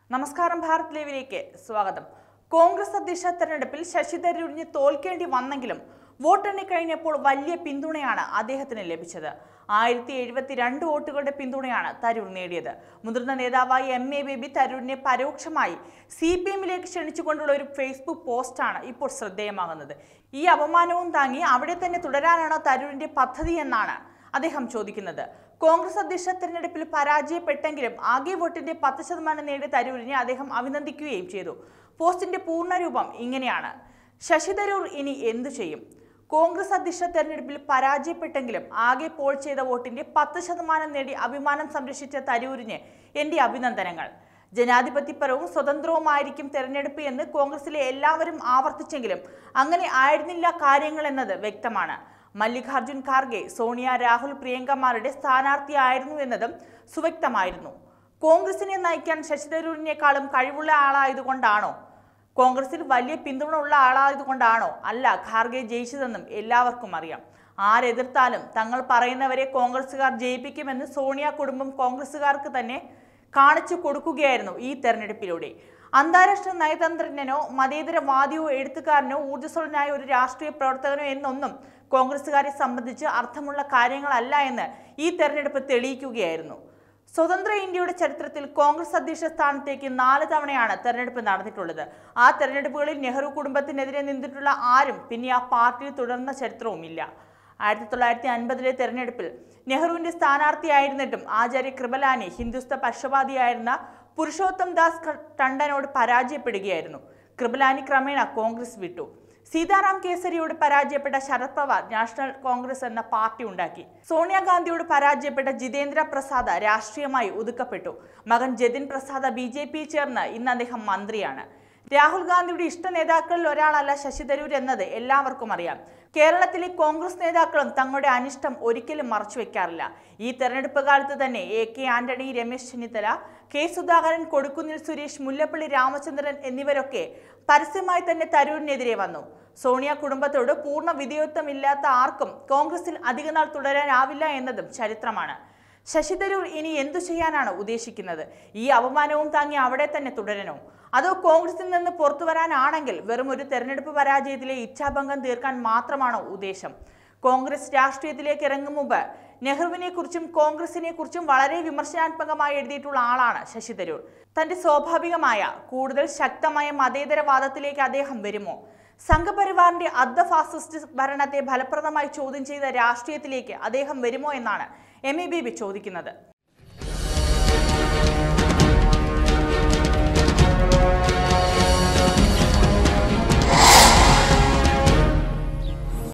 നമസ്കാരം ഭാരത് ലൈവിലേക്ക് സ്വാഗതം കോൺഗ്രസ് അധ്യക്ഷ തെരഞ്ഞെടുപ്പിൽ ശശി തരൂരിന് തോൽക്കേണ്ടി വന്നെങ്കിലും വോട്ടെണ്ണി കഴിഞ്ഞപ്പോൾ വലിയ പിന്തുണയാണ് അദ്ദേഹത്തിന് ലഭിച്ചത് ആയിരത്തി എഴുപത്തിരണ്ട് വോട്ടുകളുടെ പിന്തുണയാണ് തരൂർ നേടിയത് മുതിർന്ന നേതാവായ എം എ ബേബി തരൂരിനെ പരോക്ഷമായി സി പി എമ്മിലേക്ക് ക്ഷണിച്ചുകൊണ്ടുള്ള ഒരു ഫേസ്ബുക്ക് പോസ്റ്റാണ് ഇപ്പോൾ ശ്രദ്ധേയമാകുന്നത് ഈ അപമാനവും താങ്ങി അവിടെ തന്നെ തുടരാനാണോ തരൂരിന്റെ പദ്ധതി എന്നാണ് അദ്ദേഹം ചോദിക്കുന്നത് കോൺഗ്രസ് അധ്യക്ഷ തെരഞ്ഞെടുപ്പിൽ പരാജയപ്പെട്ടെങ്കിലും ആകെ വോട്ടിന്റെ പത്ത് ശതമാനം നേടിയ തരൂരിനെ അദ്ദേഹം അഭിനന്ദിക്കുകയും ചെയ്തു പോസ്റ്റിന്റെ പൂർണ്ണരൂപം ഇങ്ങനെയാണ് ശശി തരൂർ ഇനി എന്തു ചെയ്യും കോൺഗ്രസ് അധ്യക്ഷ തെരഞ്ഞെടുപ്പിൽ പരാജയപ്പെട്ടെങ്കിലും ആകെ പോൾ ചെയ്ത വോട്ടിന്റെ പത്ത് ശതമാനം നേടി അഭിമാനം സംരക്ഷിച്ച തരൂരിന് എന്റെ അഭിനന്ദനങ്ങൾ ജനാധിപത്യപരവും സ്വതന്ത്രവുമായിരിക്കും തെരഞ്ഞെടുപ്പ് എന്ന് കോൺഗ്രസിലെ എല്ലാവരും ആവർത്തിച്ചെങ്കിലും അങ്ങനെ ആയിരുന്നില്ല കാര്യങ്ങൾ എന്നത് വ്യക്തമാണ് മല്ലികാർജുൻ ഖാർഗെ സോണിയ രാഹുൽ പ്രിയങ്കമാരുടെ സ്ഥാനാർത്ഥിയായിരുന്നു എന്നതും സുവ്യക്തമായിരുന്നു കോൺഗ്രസിനെ നയിക്കാൻ ശശി തരൂരിനേക്കാളും കഴിവുള്ള ആളായതുകൊണ്ടാണോ കോൺഗ്രസിൽ വലിയ പിന്തുണ ഉള്ള ആളായതുകൊണ്ടാണോ അല്ല ഖാർഗെ ജയിച്ചതെന്നും എല്ലാവർക്കും അറിയാം ആരെതിർത്താലും തങ്ങൾ പറയുന്നവരെ കോൺഗ്രസുകാർ ജയിപ്പിക്കുമെന്ന് സോണിയ കുടുംബം കോൺഗ്രസുകാർക്ക് തന്നെ കാണിച്ചു കൊടുക്കുകയായിരുന്നു ഈ തെരഞ്ഞെടുപ്പിലൂടെ അന്താരാഷ്ട്ര നയതന്ത്രജ്ഞനോ മതേതരവാദിയോ എഴുത്തുകാരനോ ഊർജ്ജസ്വലനായ ഒരു രാഷ്ട്രീയ പ്രവർത്തകനോ എന്നൊന്നും കോൺഗ്രസുകാരെ സംബന്ധിച്ച് അർത്ഥമുള്ള കാര്യങ്ങളല്ല എന്ന് ഈ തെരഞ്ഞെടുപ്പ് തെളിയിക്കുകയായിരുന്നു സ്വതന്ത്ര ഇന്ത്യയുടെ ചരിത്രത്തിൽ കോൺഗ്രസ് അധ്യക്ഷ സ്ഥാനത്തേക്ക് നാല് തവണയാണ് തെരഞ്ഞെടുപ്പ് നടന്നിട്ടുള്ളത് ആ തെരഞ്ഞെടുപ്പുകളിൽ നെഹ്റു കുടുംബത്തിനെതിരെ നിന്നിട്ടുള്ള ആരും പിന്നെ ആ പാർട്ടിയിൽ തുടർന്ന ചരിത്രവുമില്ല ആയിരത്തി തൊള്ളായിരത്തി അൻപതിലെ തെരഞ്ഞെടുപ്പിൽ നെഹ്റുവിന്റെ സ്ഥാനാർത്ഥിയായിരുന്നിട്ടും ആചാര്യ കൃപലാനി ഹിന്ദുസ്ഥ പക്ഷപാതിയായിരുന്ന പുരുഷോത്തം ദാസ് ഖ- ടണ്ടനോട് പരാജയപ്പെടുകയായിരുന്നു കൃപലാനി ക്രമേണ കോൺഗ്രസ് വിട്ടു സീതാറാം കേസരിയോട് പരാജയപ്പെട്ട ശരത് പവാർ നാഷണൽ കോൺഗ്രസ് എന്ന പാർട്ടി ഉണ്ടാക്കി സോണിയാഗാന്ധിയോട് പരാജയപ്പെട്ട ജിതേന്ദ്ര പ്രസാദ് രാഷ്ട്രീയമായി ഒതുക്കപ്പെട്ടു മകൻ Jatin Prasad B J P ചേർന്ന് ഇന്ന് അദ്ദേഹം മന്ത്രിയാണ് രാഹുൽ ഗാന്ധിയുടെ ഇഷ്ട നേതാക്കളിൽ ഒരാളല്ല ശശി തരൂർ എന്നത് എല്ലാവർക്കും അറിയാം കേരളത്തിലെ കോൺഗ്രസ് നേതാക്കളും തങ്ങളുടെ അനിഷ്ടം ഒരിക്കലും മറച്ചുവെക്കാറില്ല ഈ തെരഞ്ഞെടുപ്പ് കാലത്ത് തന്നെ A K Antony Ramesh Chennithala K Sudhakaran Kodikunnil Suresh Mullappally Ramachandran എന്നിവരൊക്കെ പരസ്യമായി തന്നെ തരൂരിനെതിരെ വന്നു സോണിയ കുടുംബത്തോട് പൂർണ്ണ വിധേയത്വമില്ലാത്ത ആർക്കും കോൺഗ്രസിൽ അധികനാൾ തുടരാനാവില്ല എന്നതും ചരിത്രമാണ് ശശി തരൂർ ഇനി എന്തു ചെയ്യാനാണ് ഉദ്ദേശിക്കുന്നത് ഈ അപമാനവും താങ്ങി അവിടെ തന്നെ തുടരണോ അതോ കോൺഗ്രസിൽ നിന്ന് പുറത്തു വരാനാണെങ്കിൽ വെറും ഒരു തെരഞ്ഞെടുപ്പ് പരാജയത്തിലെ ഇച്ഛാഭംഗം തീർക്കാൻ മാത്രമാണോ ഉദ്ദേശം കോൺഗ്രസ് രാഷ്ട്രീയത്തിലേക്ക് ഇറങ്ങും മുമ്പ് നെഹ്റുവിനെ കുറിച്ചും കോൺഗ്രസിനെ കുറിച്ചും വളരെ വിമർശനാത്മകമായി എഴുതിയിട്ടുള്ള ആളാണ് ശശി തരൂർ തന്റെ സ്വാഭാവികമായ കൂടുതൽ ശക്തമായ മതേതരവാദത്തിലേക്ക് അദ്ദേഹം വരുമോ സംഘപരിവാറിന്റെ അർദ്ധ ഫാസിസ്റ്റ് ഭരണത്തെ ഫലപ്രദമായി ചോദ്യം ചെയ്ത രാഷ്ട്രീയത്തിലേക്ക് അദ്ദേഹം വരുമോ എന്നാണ് എം എ ബേബി ചോദിക്കുന്നത്